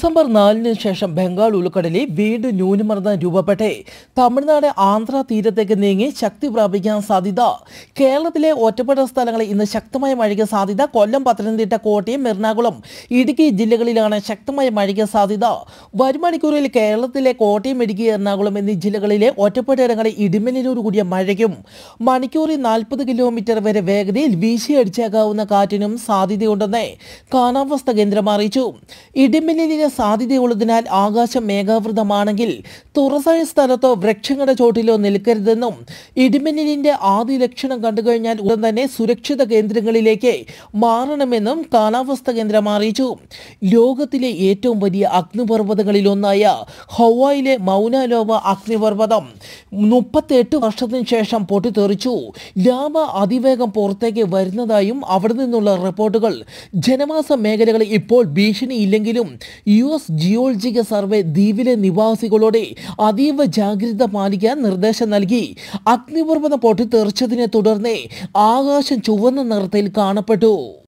December നാലിന് ശേഷം ബംഗാൾ ഉൾക്കടലിൽ വീണ്ടും ന്യൂനമർദ്ദം രൂപപ്പെട്ട് തമിഴ്നാട് ആന്ധ്ര തീരത്തേക്ക് നീങ്ങി ശക്തി പ്രാപിക്കാൻ സാധ്യത കേരളത്തിലെ ഒറ്റപ്പെട്ട സ്ഥലങ്ങളിൽ ഇന്ന് ശക്തമായ മഴയ്ക്ക് സാധ്യത കൊല്ലം പത്തനംതിട്ട കോട്ടയം എറണാകുളം ഇടുക്കി ജില്ലകളിലാണ് ശക്തമായ മഴയ്ക്ക് സാധ്യത വരും മണിക്കൂറിൽ കേരളത്തിലെ കോട്ടയം ഇടുക്കി എറണാകുളം എന്നീ ജില്ലകളിലെ ഒറ്റപ്പെട്ട ഇടങ്ങളിൽ ഇടിമിന്നലോട് കൂടിയ മഴയ്ക്കും മണിക്കൂറിൽ നാൽപ്പത് കിലോമീറ്റർ വരെ വേഗതയിൽ വീശിയടിച്ചേക്കാവുന്ന കാറ്റിനും സാധ്യതയുണ്ടെന്ന് കാലാവസ്ഥ കേന്ദ്രം അറിയിച്ചു ഇടിമിന്നലിന് സാധ്യതയുള്ളതിനാൽ ആകാശം മേഘാവൃതമാണെങ്കിൽ തുറസായ സ്ഥലത്തോ വൃക്ഷങ്ങളുടെ ചോട്ടിലോ നിൽക്കരുതെന്നും ഇടിമിന്നലിന്റെ ആദ്യ ലക്ഷണം കണ്ടുകഴിഞ്ഞാൽ ഉടൻ തന്നെ സുരക്ഷിത കേന്ദ്രങ്ങളിലേക്ക് മാറണമെന്നും കാലാവസ്ഥ കേന്ദ്രം അറിയിച്ചു ലോകത്തിലെ ഏറ്റവും വലിയ അഗ്നിപർവ്വതങ്ങളിലൊന്നായ ഹവായിലെ മൗനാലോവ അഗ്നിപർവ്വതം മുപ്പത്തെട്ട് വർഷത്തിന് ശേഷം പൊട്ടിത്തെറിച്ചു ലാവ അതിവേഗം പുറത്തേക്ക് വരുന്നതായും അവിടെ നിന്നുള്ള റിപ്പോർട്ടുകൾ ജനവാസ മേഖലകളിൽ ഇപ്പോൾ ഭീഷണിയില്ലെങ്കിലും യു എസ് ജിയോളജിക്കൽ സർവേ ദ്വീപിലെ നിവാസികളോട് അതീവ ജാഗ്രത പാലിക്കാൻ നിർദ്ദേശം നൽകി അഗ്നിപർവ്വതം പൊട്ടിത്തെറിച്ചതിനെ തുടർന്ന് ആകാശം ചുവന്ന നിറത്തിൽ കാണപ്പെട്ടു